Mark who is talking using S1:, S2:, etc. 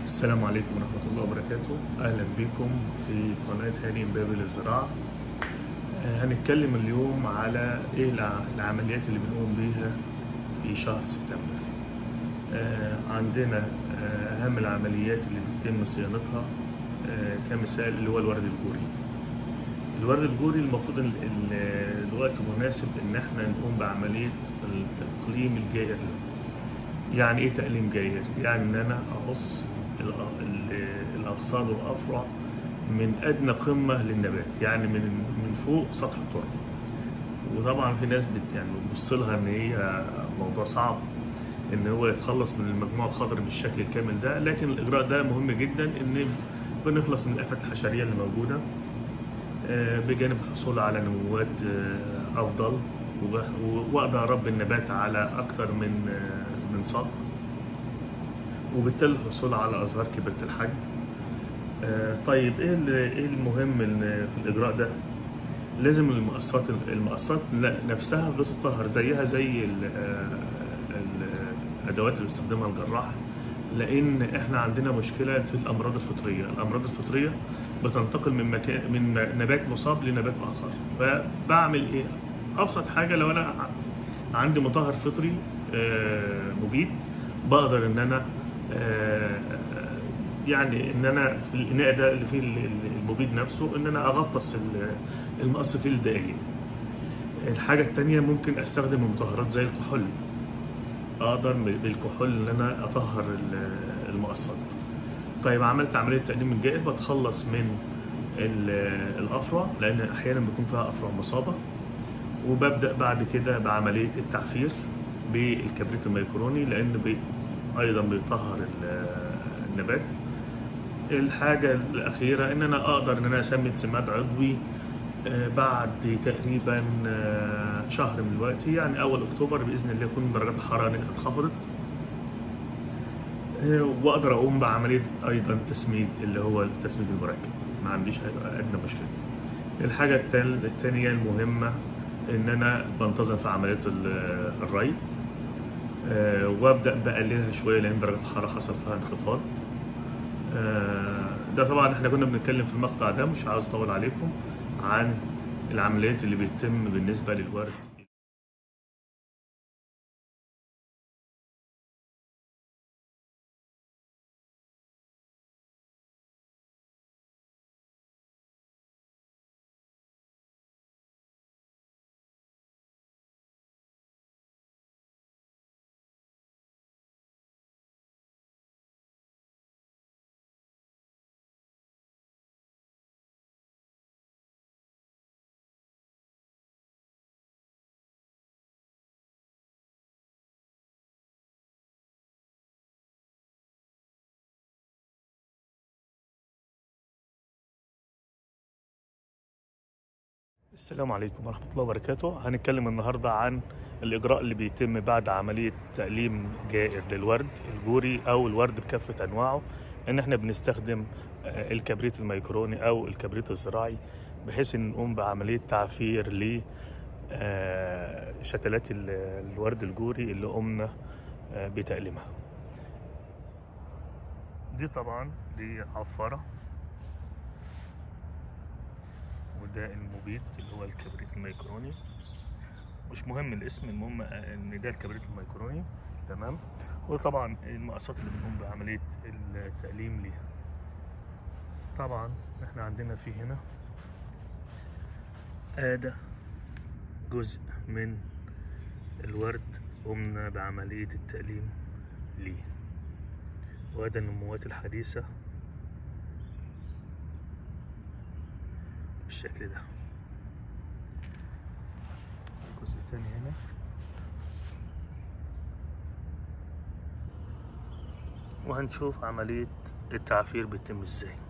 S1: السلام عليكم ورحمة الله وبركاته أهلا بكم في قناة هاني مبابي للزراعة آه، هنتكلم اليوم على إيه الع- العمليات اللي بنقوم بيها في شهر سبتمبر آه، عندنا آه، أهم العمليات اللي بيتم صيانتها آه، كمثال اللي هو الورد الجوري الورد الجوري المفروض ال- ال- الوقت مناسب إن احنا نقوم بعملية التقليم الجائر له يعني ايه تقليم جير؟ يعني ان انا اقص الأ- ال- الاغصان والافرع من ادنى قمه للنبات يعني من من فوق سطح التربه وطبعا في ناس بت يعني بتبص لها ان هي موضوع صعب ان هو يتخلص من المجموع الخضري بالشكل الكامل ده لكن الاجراء ده مهم جدا ان بنخلص من الافات الحشريه اللي موجوده آه، بجانب الحصول على نموات آه، افضل وب- واقدر اربي النبات على اكثر من آه، من سطح وبالتالي الحصول على ازهار كبيره الحجم آه، طيب ايه ال- ايه المهم إن في الاجراء ده لازم المقصات المقصات ن- نفسها بتطهر زيها زي ال- آه، ال- الادوات اللي بيستخدمها الجراح لان احنا عندنا مشكله في الامراض الفطريه الامراض الفطريه بتنتقل من مكان من نبات مصاب لنبات اخر فبعمل ايه ابسط حاجه لو انا ع- عندي مطهر فطري آه، مبيد بقدر ان انا آه، يعني ان انا في الاناء ده اللي فيه ال- ال- المبيد نفسه ان انا اغطس ال- المقص فيه لدقايق الحاجه التانية ممكن استخدم المطهرات زي الكحول اقدر ب- بالكحول ان انا اطهر ال- المقصات طيب عملت عمليه تقليم الجائر بتخلص من ال- الافرع لان احيانا بيكون فيها افرع مصابه وببدا بعد كده بعمليه التعفير بالكبريت الميكروني لان بي ايضا بيطهر ال- النبات الحاجه الاخيره ان انا اقدر ان انا اسمي سماد عضوي آه، بعد تقريبا آه، شهر من الوقت يعني اول اكتوبر باذن الله يكون درجات الحراره انخفضت آه، واقدر اقوم بعمليه ايضا تسميد اللي هو التسميد المركب ما عنديش أي- ادنى مشكله الحاجه التال- التانية المهمه ان انا بنتظم في عمليه ال- الري آه، وابدا بقللها شويه لان درجه الحراره حصل فيها انخفاض آه، ده طبعا احنا كنا بنتكلم في المقطع ده مش عاوز اطول عليكم عن العمليات اللي بتتم بالنسبه للورد السلام عليكم ورحمة الله وبركاته هنتكلم النهاردة عن الإجراء اللي بيتم بعد عملية تقليم جائر للورد الجوري أو الورد بكافة أنواعه إن إحنا بنستخدم آه، الكبريت الميكروني أو الكبريت الزراعي بحيث إن نقوم بعملية تعفير ل آه، شتلات ال- الورد الجوري اللي قمنا آه، بتقليمها دي طبعا دي عفارة وده المبيد اللي هو الكبريت الميكروني مش مهم الاسم المهم ان ده الكبريت الميكروني تمام وطبعا المقصات اللي بنقوم بعمليه التقليم ليها طبعا احنا عندنا في هنا ادى جزء من الورد قمنا بعمليه التقليم ليه وادى النموات الحديثه بالشكل ده الجزء الثاني هنا وهنشوف عملية التعفير بتتم ازاي